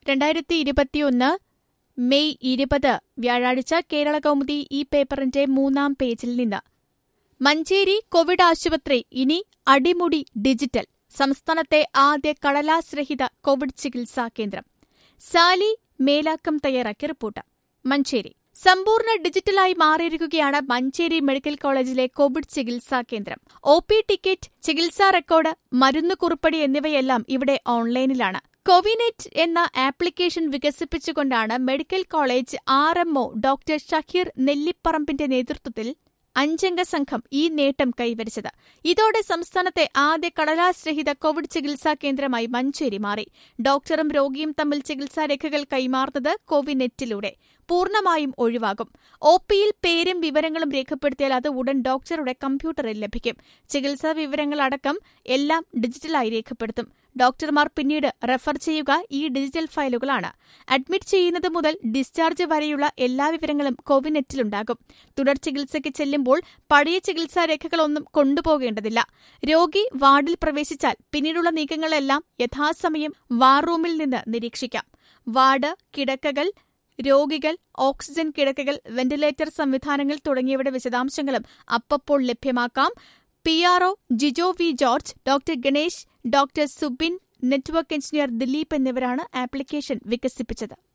രണ്ടായിരത്തി ഇരുപത്തിയൊന്ന് മെയ് ഇരുപത് വ്യാഴാഴ്ച കേരള കൗമുദി ഈ പേപ്പറിന്റെ മൂന്നാം പേജിൽ നിന്ന് മഞ്ചേരി കോവിഡ് ആശുപത്രി ഇനി അടിമുടി ഡിജിറ്റൽ സംസ്ഥാനത്തെ ആദ്യ കടലാസ് രഹിത കോവിഡ് ചികിത്സാ കേന്ദ്രം സാലി മേലാക്കം തയ്യാറാക്കിയ റിപ്പോർട്ട് മഞ്ചേരി സമ്പൂർണ്ണ ഡിജിറ്റലായി മാറിയിരിക്കുകയാണ് മഞ്ചേരി മെഡിക്കൽ കോളേജിലെ കോവിഡ് ചികിത്സാ കേന്ദ്രം ഒ പി ടിക്കറ്റ് ചികിത്സാ റെക്കോർഡ് മരുന്ന് കുറിപ്പടി എന്നിവയെല്ലാം ഇവിടെ ഓൺലൈനിലാണ് കോവിനെറ്റ് എന്ന ആപ്ലിക്കേഷൻ വികസിപ്പിച്ചുകൊണ്ടാണ് medical college R M O doctor Shaheer നെല്ലിപ്പറമ്പിന്റെ നേതൃത്വത്തിൽ അഞ്ചംഗ സംഘം ഈ നേട്ടം കൈവരിച്ചത് ഇതോടെ സംസ്ഥാനത്തെ ആദ്യ കടലാസ് രഹിത കോവിഡ് ചികിത്സാ കേന്ദ്രമായി മഞ്ചേരി മാറി ഡോക്ടറും രോഗിയും തമ്മിൽ ചികിത്സാ രേഖകൾ കൈമാറുന്നത് കോവിനെറ്റിലൂടെ പൂർണ്ണമായും ഒഴിവാകും ഒ പിയിൽ പേരും വിവരങ്ങളും രേഖപ്പെടുത്തിയാൽ അത് ഉടൻ ഡോക്ടറുടെ കമ്പ്യൂട്ടറിൽ ലഭിക്കും ചികിത്സാ വിവരങ്ങളടക്കം എല്ലാം ഡിജിറ്റലായി രേഖപ്പെടുത്തും ഡോക്ടർമാർ പിന്നീട് റെഫർ ചെയ്യുക ഈ ഡിജിറ്റൽ ഫയലുകളാണ് അഡ്മിറ്റ് ചെയ്യുന്നത് മുതൽ ഡിസ്ചാർജ് വരെയുള്ള എല്ലാ വിവരങ്ങളും കോവിനെറ്റിലുണ്ടാകും തുടർ ചികിത്സയ്ക്ക് ചെല്ലുമ്പോൾ പഴയ ചികിത്സാ രേഖകളൊന്നും കൊണ്ടുപോകേണ്ടതില്ല രോഗി വാർഡിൽ പ്രവേശിച്ചാൽ പിന്നീടുള്ള നീക്കങ്ങളെല്ലാം യഥാസമയം വാർ റൂമിൽ നിന്ന് നിരീക്ഷിക്കാം വാർഡ് കിടക്കകൾ രോഗികൾ ഓക്സിജൻ കിടക്കകൾ വെന്റിലേറ്റർ സംവിധാനങ്ങൾ തുടങ്ങിയവയുടെ വിശദാംശങ്ങളും അപ്പപ്പോൾ ലഭ്യമാക്കാം P R O Jijo V George doctor Ganesh doctor Subin network engineer Dileep എന്നിവരാണ് ആപ്ലിക്കേഷൻ വികസിപ്പിച്ചത്